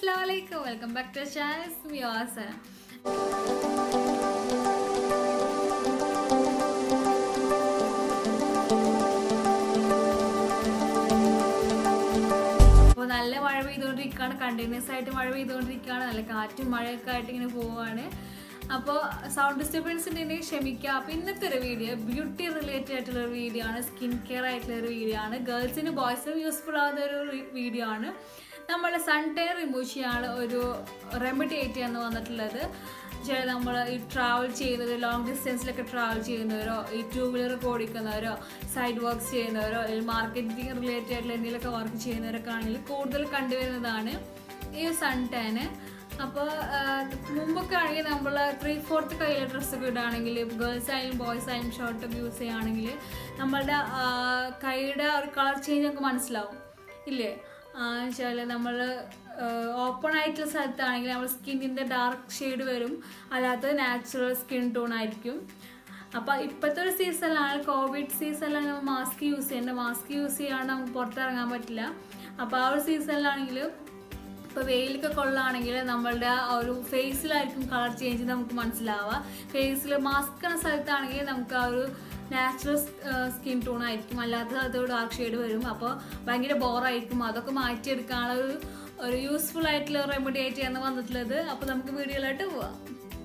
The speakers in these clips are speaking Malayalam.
അസ്സലാമലൈക്കും welcome back to channel viewers അപ്പോൾ നല്ല മഴ പെയ്തുകൊണ്ടിരിക്കുകയാണ് കണ്ടിന്യൂസ് ആയിട്ട് മഴ പെയ്തുകൊണ്ടിരിക്കുകയാണ് നല്ല കാറ്റും മഴയൊക്കെ ആയിട്ട് ഇങ്ങനെ പോവുകയാണ് അപ്പോൾ സൗണ്ട് ഡിസ്റ്റർബൻസ് ഉണ്ടെങ്കിൽ ക്ഷമിക്കുക അപ്പോൾ ഇന്നത്തെ ഒരു വീഡിയോ ബ്യൂട്ടി റിലേറ്റഡ് ആയിട്ടുള്ള ഒരു വീഡിയോ ആണ് സ്കിൻ കെയർ ആയിട്ടുള്ള ഒരു വീഡിയോ ആണ് ഗേൾസിനും ബോയ്സിനും യൂസ്ഫുൾ ആവുന്ന ഒരു വീഡിയോ ആണ് നമ്മൾ സൺ ടൈൻ റിമൂവ് ചെയ്യാനുള്ള ഒരു റെമഡി ആയിട്ട് ആണ് വന്നിട്ടുള്ളത് ചില നമ്മൾ ഈ ട്രാവൽ ചെയ്യുന്നത് ലോങ് ഡിസ്റ്റൻസിലൊക്കെ ട്രാവൽ ചെയ്യുന്നവരോ ഈ ടൂ വീലർ ഓടിക്കുന്നവരോ സൈഡ് വർക്ക്സ് ചെയ്യുന്നവരോ അല്ലെങ്കിൽ മാർക്കറ്റിംഗ് റിലേറ്റഡ് ആയിട്ടുള്ള എന്തെങ്കിലുമൊക്കെ വർക്ക് ചെയ്യുന്നവരൊക്കെ ആണെങ്കിൽ കൂടുതൽ കണ്ടുവരുന്നതാണ് ഈ സൺ ടാന് അപ്പോൾ മുമ്പൊക്കെ ആണെങ്കിൽ നമ്മൾ ത്രീ ഫോർത്ത് കയ്യിലെ ഡ്രസ്സൊക്കെ ഇടുകയാണെങ്കിൽ ഗേൾസ് ആയാലും ബോയ്സ് ആയാലും ഷർട്ടൊക്കെ യൂസ് ചെയ്യുകയാണെങ്കിൽ നമ്മളുടെ ആ, കൈയുടെ ഒരു കളർ ചേഞ്ച് നമുക്ക് മനസ്സിലാവും ഇല്ലേ വെച്ചാൽ നമ്മൾ ഓപ്പൺ ആയിട്ടുള്ള സ്ഥലത്താണെങ്കിൽ നമ്മൾ സ്കിന്നിൻ്റെ ഡാർക്ക് ഷെയ്ഡ് വരും അല്ലാത്തത് നാച്ചുറൽ സ്കിൻ ടോൺ ആയിരിക്കും അപ്പോൾ ഇപ്പോഴത്തെ ഒരു സീസണിലാണ് കോവിഡ് സീസണിലാണ് നമ്മൾ മാസ്ക് യൂസ് ചെയ്യേണ്ടത് മാസ്ക് യൂസ് ചെയ്യാണ്ട് നമുക്ക് പുറത്തിറങ്ങാൻ പറ്റില്ല അപ്പോൾ ആ ഒരു സീസണിലാണെങ്കിൽ ഇപ്പോൾ വെയിലൊക്കെ കൊള്ളാണെങ്കിൽ നമ്മളുടെ ആ ഒരു ഫേസിലായിരിക്കും കളർ ചേഞ്ച് നമുക്ക് മനസ്സിലാവുക ഫേസിൽ മാസ്ക് എന്ന സ്ഥലത്താണെങ്കിൽ നമുക്ക് ആ ഒരു നാച്ചുറൽ സ്കിൻ ടോൺ ആയിരിക്കും അല്ലാത്ത സ്ഥലത്ത് ഡാർക്ക് ഷെയ്ഡ് വരും അപ്പോൾ ഭയങ്കര ബോറായിരിക്കും അതൊക്കെ മാറ്റിയെടുക്കാനുള്ള ഒരു ഒരു യൂസ്ഫുൾ ആയിട്ടുള്ള റെമഡി ആയിട്ടാണ് വന്നിട്ടുള്ളത് അപ്പോൾ നമുക്ക് വീഡിയോയിലായിട്ട് പോവാം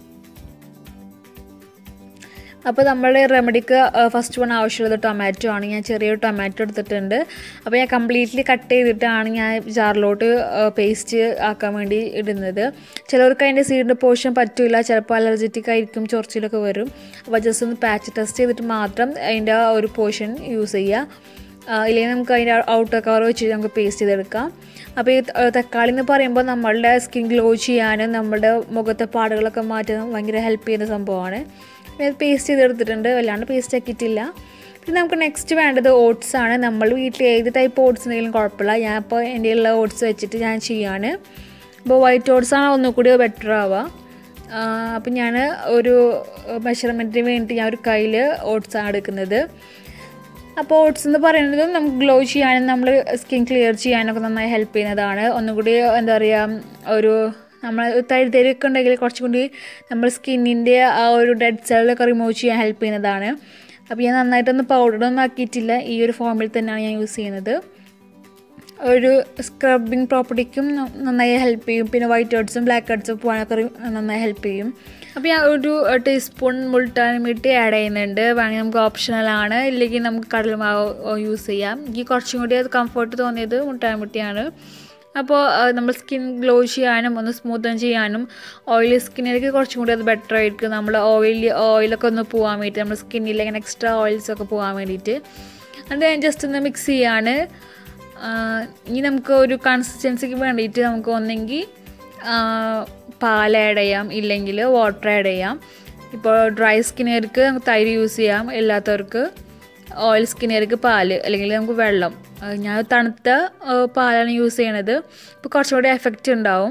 അപ്പോൾ നമ്മുടെ റെമഡിക്ക് ഫസ്റ്റ് വൺ ആവശ്യമുള്ളത് ടൊമാറ്റോ ആണ് ഞാൻ ചെറിയൊരു ടൊമാറ്റോ എടുത്തിട്ടുണ്ട് അപ്പോൾ ഞാൻ കംപ്ലീറ്റ്ലി കട്ട് ചെയ്തിട്ടാണ് ഞാൻ ജാറിലോട്ട് പേസ്റ്റ് ആക്കാൻ വേണ്ടി ഇടുന്നത് ചിലർക്ക് അതിൻ്റെ സീഡിൻ്റെ പോർഷൻ പറ്റില്ല ചിലപ്പോൾ അലർജറ്റിക് ആയിരിക്കും ചൊറിച്ചിലൊക്കെ വരും അപ്പോൾ ജസ്റ്റ് ഒന്ന് പാച്ച് ടെസ്റ്റ് ചെയ്തിട്ട് മാത്രം അതിൻ്റെ ആ ഒരു പോർഷൻ യൂസ് ചെയ്യുക ആ, ഇല്ലെങ്കിൽ നമുക്ക് അതിൻ്റെ ഔട്ടർ കവർ വെച്ച് നമുക്ക് പേസ്റ്റ് ചെയ്തെടുക്കാം അപ്പോൾ ഈ ത- തക്കാളി എന്ന് പറയുമ്പോൾ നമ്മളുടെ സ്കിൻ ഗ്ലോ ചെയ്യാനും നമ്മുടെ മുഖത്തെ പാടുകളൊക്കെ മാറ്റാൻ ഭയങ്കര ഹെൽപ്പ് ചെയ്യുന്ന സംഭവമാണ് പിന്നെ പേസ്റ്റ് ചെയ്തെടുത്തിട്ടുണ്ട് വല്ലാണ്ട് പേസ്റ്റ് ആക്കിയിട്ടില്ല പിന്നെ നമുക്ക് നെക്സ്റ്റ് വേണ്ടത് ഓട്സ് ആണ് നമ്മൾ വീട്ടിൽ ഏത് ടൈപ്പ് ഓട്സ് ഉണ്ടെങ്കിലും കുഴപ്പമില്ല ഞാൻ ഇപ്പോൾ എൻ്റെ ഉള്ള ഓട്സ് വെച്ചിട്ട് ഞാൻ ചെയ്യാണ് അപ്പോൾ വൈറ്റ് ഓട്സ് ആണ് ഒന്നുകൂടി ബെറ്റർ ആവുക അപ്പം ഞാൻ ഒരു മെഷർമെൻറ്റിന് വേണ്ടി ഞാൻ ഒരു കയ്യിൽ ഓട്സ് ആണ് എടുക്കുന്നത് അപ്പോൾ ഓട്സ് എന്ന് പറയുന്നത് നമുക്ക് ഗ്ലോ ചെയ്യാനും നമ്മൾ സ്കിൻ ക്ലിയർ ചെയ്യാനൊക്കെ നന്നായി ഹെൽപ്പ് ചെയ്യുന്നതാണ് ഒന്നും കൂടി എന്താ പറയുക ഒരു നമ്മൾ തരിതരിയൊക്കെ ഉണ്ടെങ്കിൽ കുറച്ചും കൂടി നമ്മൾ സ്കിന്നിൻ്റെ ആ ഒരു ഡെഡ് സെല്ലൊക്കെ റിമൂവ് ചെയ്യാൻ ഹെൽപ്പ് ചെയ്യുന്നതാണ് അപ്പോൾ ഞാൻ നന്നായിട്ടൊന്ന് പൗഡറൊന്നും ആക്കിയിട്ടില്ല ഈ ഒരു ഫോമിൽ തന്നെയാണ് ഞാൻ യൂസ് ചെയ്യുന്നത് ഒരു സ്ക്രബിങ് പ്രോപ്പർട്ടിക്കും ന- നന്നായി ഹെൽപ്പ് ചെയ്യും പിന്നെ വൈറ്റ് ഹെഡ്സും ബ്ലാക്ക് ഹെഡ്സും പോകാനൊക്കെ റി- നന്നായി ഹെൽപ്പ് ചെയ്യും അപ്പോൾ ഞാൻ ഒരു ടീസ്പൂൺ മുൾട്ടാനിമിട്ടി ആഡ് ചെയ്യുന്നുണ്ട് വേണമെങ്കിൽ നമുക്ക് ഓപ്ഷണലാണ് ഇല്ലെങ്കിൽ നമുക്ക് കടലമാവ് യൂസ് ചെയ്യാം എനിക്ക് കുറച്ചും കൂടി അത് കംഫർട്ട് തോന്നിയത് മുൾട്ടാനിമിട്ടിയാണ് അപ്പോൾ നമ്മൾ സ്കിൻ ഗ്ലോ ചെയ്യാനും ഒന്ന് സ്മൂത്തൻ ചെയ്യാനും ഓയിലി സ്കിന്നിലേക്ക് കുറച്ചും കൂടി അത് ബെറ്റർ ആയിരിക്കും നമ്മൾ ഓയിൽ ഓയിലൊക്കെ ഒന്ന് പോകാൻ വേണ്ടിയിട്ട് നമ്മുടെ സ്കിന്നിൽ ഇങ്ങനെ എക്സ്ട്രാ ഓയിൽസ് ഒക്കെ പോകാൻ വേണ്ടിയിട്ട് അത് ഞാൻ ജസ്റ്റ് ഒന്ന് മിക്സ് ചെയ്യാണ് ആഹ് ഇനി നമുക്ക് ഒരു കൺസിസ്റ്റൻസിക്ക് വേണ്ടിയിട്ട് നമുക്ക് ഒന്നെങ്കിൽ പാൽ ആഡ് ചെയ്യാം ഇല്ലെങ്കിൽ വാട്ടർ ആഡ് ചെയ്യാം ഇപ്പോൾ ഡ്രൈ സ്കിന്നുകാർക്ക് നമുക്ക് തൈര് യൂസ് ചെയ്യാം എല്ലാത്തവർക്ക് ഓയിൽ സ്കിന്നുകാർക്ക് പാൽ അല്ലെങ്കിൽ നമുക്ക് വെള്ളം ആഹ് ഞാൻ തണുത്ത ആഹ് പാലാണ് യൂസ് ചെയ്യണത് ഇപ്പോൾ കുറച്ചും കൂടി എഫക്റ്റ് ഉണ്ടാവും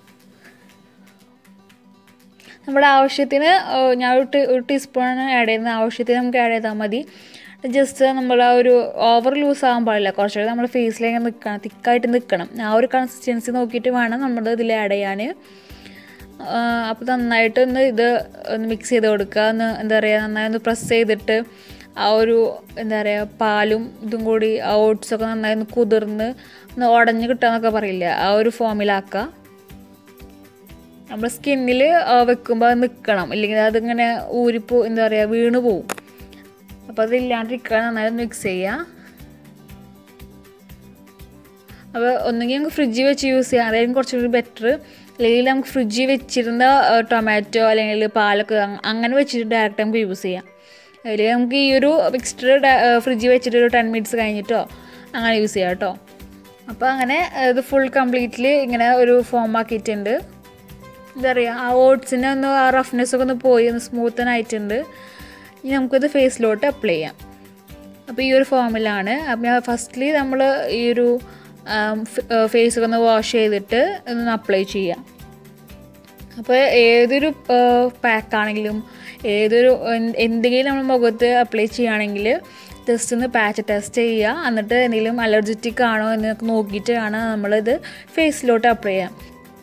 നമ്മുടെ ആവശ്യത്തിന് ആഹ് ഞാൻ ഒരു ടീ ഒരു ടീസ്പൂൺ ആഡ് ചെയ്യുന്ന ആവശ്യത്തിന് നമുക്ക് ആഡ് ചെയ്താൽ മതി ജസ്റ്റ് നമ്മൾ ആ ഒരു ഓവർ ലൂസ് ആകാൻ പാടില്ല കുറച്ചുകൂടി നമ്മുടെ ഫേസിലേക്ക് നിൽക്കണം തിക്കായിട്ട് നിൽക്കണം ആ ഒരു കൺസിസ്റ്റൻസി നോക്കിയിട്ട് വേണം നമ്മൾ ഇതിൽ ആഡ് ചെയ്യാൻ അപ്പോൾ നന്നായിട്ട് ഒന്ന് ഇത് ഒന്ന് മിക്സ് ചെയ്ത് കൊടുക്കുക ഒന്ന് എന്താ പറയുക നന്നായി ഒന്ന് പ്രസ് ചെയ്തിട്ട് ആ ഒരു എന്താ പറയുക പാലും ഇതും കൂടി ആ ഓട്സൊക്കെ നന്നായി ഒന്ന് കുതിർന്ന് ഒന്ന് ഉടഞ്ഞ് കിട്ടുക പറയില്ല ആ ഒരു ഫോമിലാക്കുക നമ്മൾ സ്കിന്നിൽ വെക്കുമ്പോൾ അത് നിൽക്കണം ഇല്ലെങ്കിൽ അതിങ്ങനെ ഊരിപ്പോ എന്താ പറയുക വീണ് പോവും അപ്പോൾ അതില്ലാണ്ടിരിക്കാൻ നന്നായി മിക്സ് ചെയ്യുക അപ്പോൾ ഒന്നുകിൽ നമുക്ക് ഫ്രിഡ്ജിൽ വെച്ച് യൂസ് ചെയ്യാം അതായിരിക്കും കുറച്ചും കൂടി ബെറ്റർ അല്ലെങ്കിൽ നമുക്ക് ഫ്രിഡ്ജിൽ വെച്ചിരുന്ന ടൊമാറ്റോ അല്ലെങ്കിൽ പാലൊക്കെ അങ്- അങ്ങനെ വെച്ചിട്ട് ഡയറക്റ്റ് നമുക്ക് യൂസ് ചെയ്യാം അല്ലെങ്കിൽ നമുക്ക് ഈ ഒരു മിക്സ്ചർ ഫ്രിഡ്ജിൽ വെച്ചിട്ട് ഒരു ടെൻ മിനിറ്റ്സ് കഴിഞ്ഞിട്ടോ അങ്ങനെ യൂസ് ചെയ്യാം കേട്ടോ അപ്പോൾ അങ്ങനെ ഇത് ഫുൾ കംപ്ലീറ്റ്ലി ഇങ്ങനെ ഒരു ഫോം ആക്കിയിട്ടുണ്ട് എന്താ പറയുക ആ ഓട്സിൻ്റെ ഒന്ന് ആ റഫ്നെസ് ഒക്കെ ഒന്ന് പോയി ഒന്ന് സ്മൂത്തൻ ആയിട്ടുണ്ട് ഇനി നമുക്കിത് ഫേസിലോട്ട് അപ്ലൈ ചെയ്യാം അപ്പോൾ ഈ ഒരു ഫോമിലാണ് അപ്പം ഞാൻ ഫസ്റ്റ്ലി നമ്മൾ ഈ ഒരു ഫേസ് ഒക്കെ ഒന്ന് വാഷ് ചെയ്തിട്ട് ഒന്ന് അപ്ലൈ ചെയ്യാം അപ്പോൾ ഏതൊരു പാക്കാണെങ്കിലും ഏതൊരു എന്ത് എന്തെങ്കിലും നമ്മൾ മുഖത്ത് അപ്ലൈ ചെയ്യുകയാണെങ്കിൽ ജസ്റ്റ് ഒന്ന് പാച്ച് ടെസ്റ്റ് ചെയ്യുക എന്നിട്ട് എന്തെങ്കിലും അലർജറ്റിക് ആണോ എന്ന് നോക്കിയിട്ട് വേണം നമ്മളിത് ഫേസിലോട്ട് അപ്ലൈ ചെയ്യാം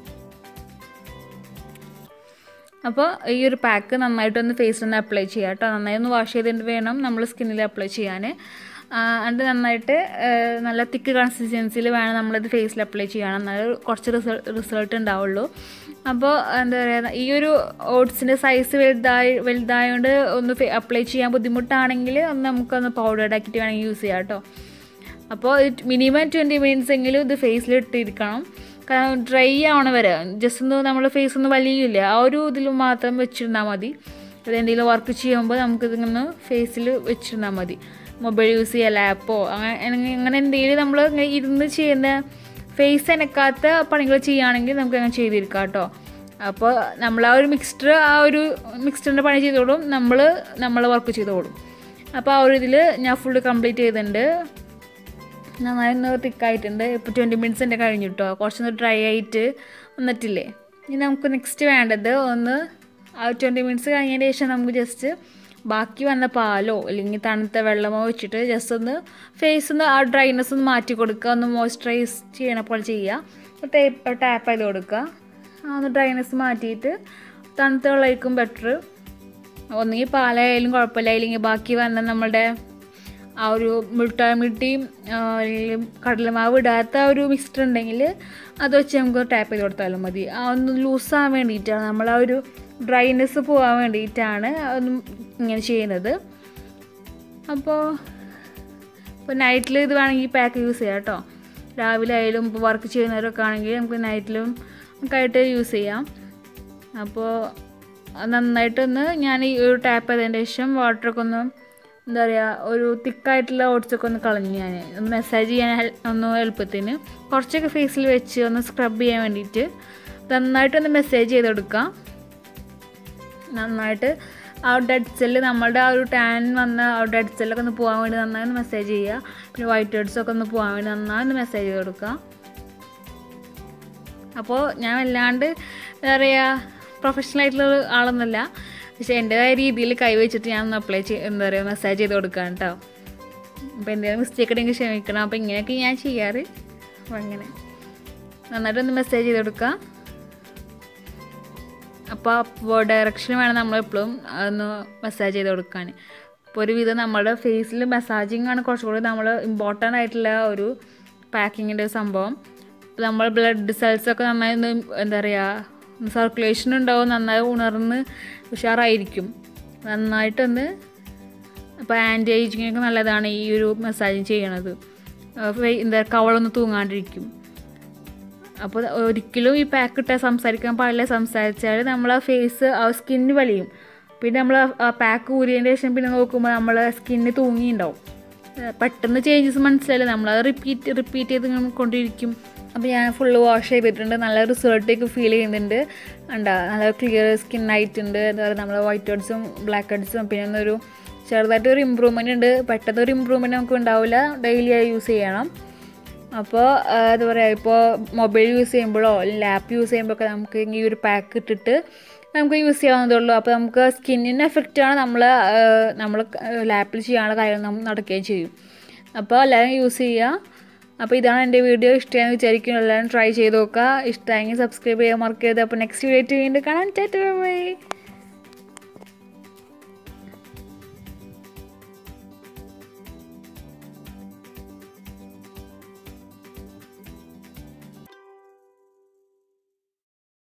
അപ്പോൾ ഈ ഒരു പാക്ക് നന്നായിട്ടൊന്ന് ഫേസിൽ ഒന്ന് അപ്ലൈ ചെയ്യുക കേട്ടോ നന്നായി ഒന്ന് വാഷ് ചെയ്തിട്ട് വേണം നമ്മൾ സ്കിന്നിൽ അപ്ലൈ ചെയ്യാൻ അത് നന്നായിട്ട് ആ, നല്ല തിക്ക് കൺസിസ്റ്റൻസിയിൽ വേണം നമ്മളിത് ഫേസിൽ അപ്ലൈ ചെയ്യാൻ എന്നാലും കുറച്ച് റിസൾട്ട് റിസൾട്ട് ഉണ്ടാവുള്ളൂ അപ്പോൾ എന്താ പറയുക ഈ ഒരു ഓട്സിൻ്റെ സൈസ് വലുതായി വലുതായതുകൊണ്ട് ഒന്ന് അപ്ലൈ ചെയ്യാൻ ബുദ്ധിമുട്ടാണെങ്കിൽ ഒന്ന് നമുക്കൊന്ന് പൗഡേർഡ് ആക്കിയിട്ട് വേണമെങ്കിൽ യൂസ് ചെയ്യാം കേട്ടോ അപ്പോൾ മിനിമം ട്വൻറ്റി മിനിറ്റ്സ് എങ്കിലും ഇത് ഫേസിൽ ഇട്ടിരിക്കണം കാരണം ഡ്രൈ ആവണ വരെ ജസ്റ്റ് ഒന്ന് നമ്മൾ ഫേസ് ഒന്ന് വലിയില്ല ആ ഒരു ഇതിൽ മാത്രം വെച്ചിരുന്നാൽ മതി അത് എന്തെങ്കിലും വർക്ക് ചെയ്യുമ്പോൾ നമുക്കിതിങ്ങനെ ഫേസിൽ വെച്ചിരുന്നാൽ മതി മൊബൈൽ യൂസ് ചെയ്യുക ലാപ്പോ അങ്ങനെ അങ്ങനെ എന്തെങ്കിലും നമ്മൾ ഇങ്ങനെ ഇരുന്ന് ചെയ്യുന്ന ഫേസ് എനക്കാത്ത പണികൾ ചെയ്യുകയാണെങ്കിൽ നമുക്ക് അങ്ങനെ ചെയ്തിരിക്കാം കേട്ടോ അപ്പോൾ നമ്മൾ ആ ഒരു മിക്സ്ചർ ആ ഒരു മിക്സ്ചറിൻ്റെ പണി ചെയ്തോളും നമ്മൾ നമ്മൾ വർക്ക് ചെയ്തോളും അപ്പോൾ ആ ഒരു ഇതിൽ ഞാൻ ഫുള്ള് കംപ്ലീറ്റ് ചെയ്തിട്ടുണ്ട് നന്നായി ഒന്ന് തിക്കായിട്ടുണ്ട് ഇപ്പോൾ ട്വൻറ്റി മിനിറ്റ്സ് എൻ്റെ കഴിഞ്ഞു കേട്ടോ കുറച്ചൊന്ന് ഡ്രൈ ആയിട്ട് വന്നിട്ടില്ലേ ഇനി നമുക്ക് നെക്സ്റ്റ് വേണ്ടത് ഒന്ന് ആ ട്വൻറ്റി മിനിറ്റ്സ് കഴിഞ്ഞതിന് ശേഷം നമുക്ക് ജസ്റ്റ് ബാക്കി വന്ന പാലോ അല്ലെങ്കിൽ തണുത്ത വെള്ളമോ വെച്ചിട്ട് ജസ്റ്റ് ഒന്ന് ഫേസ് ഒന്ന് ആ ഡ്രൈനെസ് ഒന്ന് മാറ്റി കൊടുക്കുക ഒന്ന് മോയ്സ്ചറൈസ് ചെയ്യണ പോലെ ചെയ്യുക ടേപ്പ് ടാപ്പ് ചെയ്ത് കൊടുക്കുക ആ ഒന്ന് ഡ്രൈനെസ് മാറ്റിയിട്ട് തണുത്ത വെള്ളമായിരിക്കും ബെറ്റർ ഒന്നുകിൽ പാലായാലും കുഴപ്പമില്ല ഇല്ലെങ്കിൽ ബാക്കി വന്ന നമ്മളുടെ ആ ഒരു മുൾട്ടാമിട്ടിയും അല്ലെങ്കിൽ കടലമാവ് ഇടാത്ത ആ ഒരു മിക്സ്ചർ ഉണ്ടെങ്കിൽ അത് വെച്ച് നമുക്ക് ടാപ്പ് ചെയ്ത് കൊടുത്താലും മതി ആ ഒന്ന് ലൂസാകാൻ വേണ്ടിയിട്ടാണ് നമ്മൾ ആ ഒരു ഡ്രൈനെസ് പോകാൻ വേണ്ടിയിട്ടാണ് അതൊന്നും ഇങ്ങനെ ചെയ്യുന്നത് അപ്പോൾ ഇപ്പോൾ നൈറ്റിൽ ഇത് വേണമെങ്കിൽ പാക്ക് യൂസ് ചെയ്യാം കേട്ടോ രാവിലെ ആയാലും ഇപ്പോൾ വർക്ക് ചെയ്യുന്നവരൊക്കെ ആണെങ്കിൽ നമുക്ക് നൈറ്റിലും ഒക്കെ ആയിട്ട് യൂസ് ചെയ്യാം അപ്പോൾ അത് നന്നായിട്ടൊന്ന് ഞാൻ ഈ ഒരു ടാപ്പ് ചെയ്തതിന് ശേഷം വാട്ടറൊക്കെ ഒന്ന് എന്താ പറയുക ഒരു തിക്കായിട്ടുള്ള ഓട്സൊക്കെ ഒന്ന് കളഞ്ഞു ഞാൻ ഒന്ന് മെസ്സാജ് ചെയ്യാൻ ഹെൽ- ഒന്ന് എളുപ്പത്തിന് കുറച്ചൊക്കെ ഫേസിൽ വെച്ച് ഒന്ന് സ്ക്രബ് ചെയ്യാൻ വേണ്ടിയിട്ട് നന്നായിട്ടൊന്ന് മെസ്സേജ് ചെയ്ത് കൊടുക്കാം നന്നായിട്ട് ആ ഡെഡ് സെല്ല് നമ്മളുടെ ആ ഒരു ടാൻ വന്ന ആ ഡെഡ് സെല്ലൊക്കെ ഒന്ന് പോകാൻ വേണ്ടി നന്നായി ഒന്ന് മെസ്സേജ് ചെയ്യുക പിന്നെ വൈറ്റ് ഹെഡ്സൊക്കെ ഒന്ന് പോകാൻ വേണ്ടി നന്നായി ഒന്ന് മെസ്സേജ് ചെയ്ത് കൊടുക്കുക അപ്പോൾ ഞാൻ വല്ലാണ്ട് എന്താ പറയുക പ്രൊഫഷണൽ ആയിട്ടുള്ള ആളൊന്നുമല്ല പക്ഷേ എൻ്റെതായ രീതിയിൽ കൈവച്ചിട്ട് ഞാൻ ഒന്ന് അപ്ലൈ ചെയ്ത് എന്താ പറയുക മെസ്സേജ് ചെയ്ത് കൊടുക്കാം കേട്ടോ അപ്പോൾ എന്തെങ്കിലും മിസ്റ്റേക്ക് ഉണ്ടെങ്കിൽ ക്ഷമിക്കണം അപ്പോൾ ഇങ്ങനെയൊക്കെ ഞാൻ ചെയ്യാറ് അപ്പോൾ അങ്ങനെ നന്നായിട്ടൊന്ന് മെസ്സേജ് ചെയ്ത് കൊടുക്കുക അപ്പോൾ ഡയറക്ഷൻ വേണം നമ്മളെപ്പോഴും ഒന്ന് മസാജ് ചെയ്ത് കൊടുക്കാൻ അപ്പോൾ ഒരുവിധം നമ്മുടെ ഫേസിൽ മസാജിങ് ആണ് കുറച്ചുകൂടി നമ്മൾ ഇമ്പോർട്ടൻ്റ് ആയിട്ടുള്ള ഒരു പാക്കിങ്ങിൻ്റെ സംഭവം അപ്പോൾ നമ്മൾ ബ്ലഡ് സെൽസൊക്കെ നന്നായി ഒന്ന് എന്താ പറയുക സർക്കുലേഷൻ ഉണ്ടാവും നന്നായി ഉണർന്ന് ഉഷാറായിരിക്കും നന്നായിട്ടൊന്ന് അപ്പോൾ ആൻറ്റി ഏജിങ്ങിനൊക്കെ നല്ലതാണ് ഈ ഒരു മസാജിങ് ചെയ്യണത് ആ, ഫേ- എന്താ കവളൊന്ന് തൂങ്ങാണ്ടിരിക്കും അപ്പോൾ ഒരിക്കലും ഈ പാക്ക് ഇട്ടാൽ സംസാരിക്കാൻ പാടില്ല സംസാരിച്ചാൽ നമ്മൾ ആ ഫേസ് ആ സ്കിന്ന് വലിയും പിന്നെ നമ്മൾ ആ പാക്ക് ഊരിയതിൻ്റെ ശേഷം പിന്നെ നോക്കുമ്പോൾ നമ്മളെ സ്കിന്ന് തൂങ്ങിയിട്ടുണ്ടാവും ഏഹ് പെട്ടെന്ന് ചേഞ്ചസ് മനസ്സിലായില്ല നമ്മളത് റിപ്പീറ്റ് റിപ്പീറ്റ് ചെയ്ത് ഇങ്ങനെ കൊണ്ടിരിക്കും അപ്പോൾ ഞാൻ ഫുള്ള് വാഷ് ചെയ്തിട്ടുണ്ട് നല്ല റിസൾട്ടൊക്കെ ഫീൽ ചെയ്യുന്നുണ്ട് ഉണ്ടാ നല്ല ക്ലിയർ സ്കിൻ ആയിട്ടുണ്ട് എന്താ പറയുക നമ്മളെ വൈറ്റ് ഹെഡ്സും ബ്ലാക്ക് ഹെഡ്സും പിന്നെ ഒന്നൊരു ചെറുതായിട്ട് ഒരു ഇമ്പ്രൂവ്മെൻ്റ് ഉണ്ട് പെട്ടെന്ന് ഒരു ഇമ്പ്രൂവ്മെൻറ്റ് നമുക്ക് ഉണ്ടാവില്ല ഡെയിലി ആയി യൂസ് ചെയ്യണം അപ്പോൾ എന്താ പറയുക ഇപ്പോൾ മൊബൈൽ യൂസ് ചെയ്യുമ്പോഴോ ലാപ്പ് യൂസ് ചെയ്യുമ്പോഴൊക്കെ നമുക്ക് ഈ ഒരു പാക്ക് ഇട്ടിട്ട് നമുക്ക് യൂസ് ചെയ്യാവുന്നതേ ഉള്ളൂ അപ്പോൾ നമുക്ക് സ്കിന്നിന് എഫക്റ്റാണ് നമ്മൾ നമ്മൾ ലാപ്പിൽ ചെയ്യാനുള്ള കാര്യങ്ങൾ നമ്മൾ നടക്കുകയും ചെയ്യും അപ്പോൾ എല്ലാവരും യൂസ് ചെയ്യുക അപ്പോൾ ഇതാണ് എൻ്റെ വീഡിയോ ഇഷ്ടമായെന്ന് വിചാരിക്കുന്നു എല്ലാവരും ട്രൈ ചെയ്ത് നോക്കുക ഇഷ്ടമായെങ്കിൽ സബ്സ്ക്രൈബ് ചെയ്യാൻ മറക്കരുത് അപ്പോൾ നെക്സ്റ്റ് വീഡിയോ വീണ്ടും കാണാൻ ബൈ